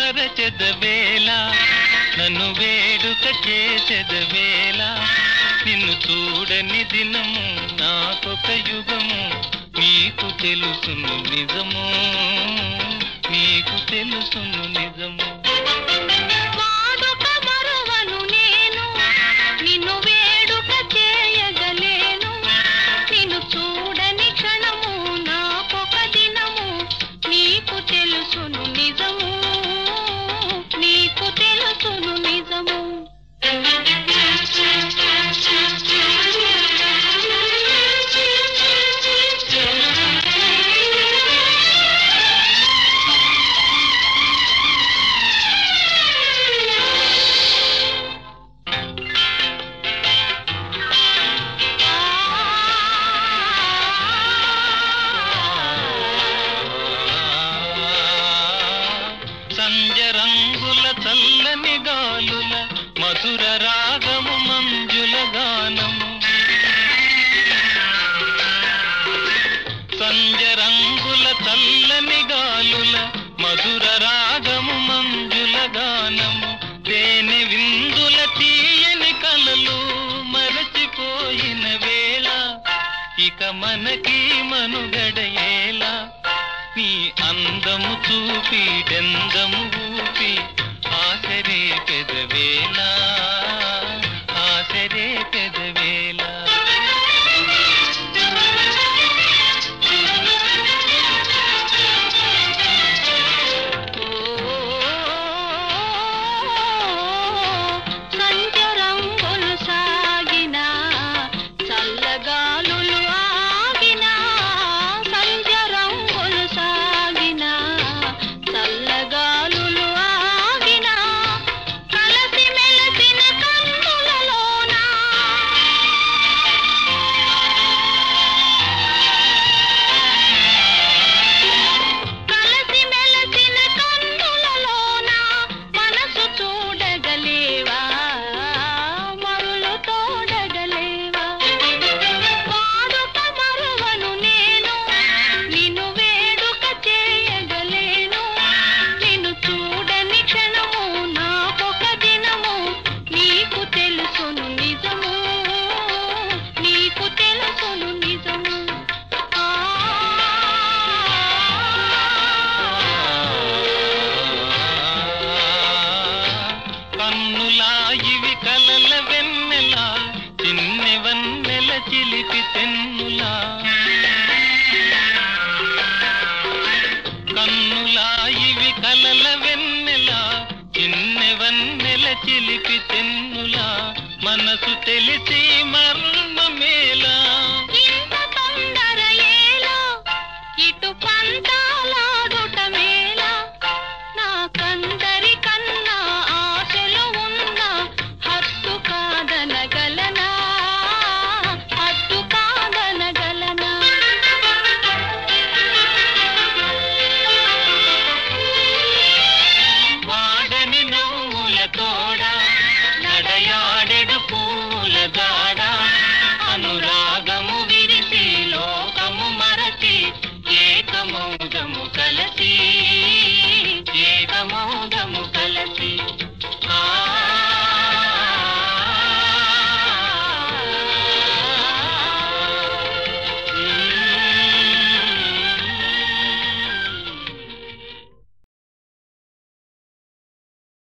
మరచెదవేళ నన్ను వేడుక చేసెదవేళ నిన్ను చూడని దినము నాకొక యుగము నీకు తెలుసును నిజము నీకు తెలుసును నిజము వాడుక మరువను నేను నిన్ను వేడుక చేయగలేను నిన్ను చూడని క్షణము నాకొక దినము నీకు తెలుసును నిజము నీకు తెలుసును నిజము సంజ రంగుల చల్లని గాలుల మధుర రాగము మంజుల గానము సంజ రంగుల చల్లని గాలుల మధుర రాగము మంజుల గానము తేనె విందుల తీయని కలలు మరచిపోయిన వేళ ఇక మనకి మనుగడయేలా నీ అందము చూపి డెందము ఊపి ఆసరే పెదవేళ ఆసరే పెదవేళ సంచరంగులు సాగిన చల్లగాలులు ఆగిన సంచరంగులు సాగిన చల్లగాలులు ఆగిన కలసి మెలసిన కన్నులలోన కలసి మెలసిన కన్నులలోన మనసు చూడగలేవా మరులు తోడగలేవా వాడుక మరువను నేను నిన్ను వేడుక చేయగలేను నిన్ను చూడని క్షణము నాకొక దినము నీకు తెలుసును నిజము నీకు తెలుసును నిజము ఆ కన్నులా ఇవి కలల వెన్నెలా చిన్నె వన్నెల చిలిపి తెన్నులా కన్నులా ఇవి కలల వెన్నెలా చిన్నె వన్నెల చిలిపి తెన్నులా మనసు తెలిసి మర్మమేలా ఇంత తొందర ఏలా ఇటు పంతాలాడుట మేలా నాకందరి కన్నా ఆశలు ఉన్న హత్తు కాదనగలనా హత్తు కాదనగలనా వాడని నవ్వుల తోడ నడయాడెడు పువ్వు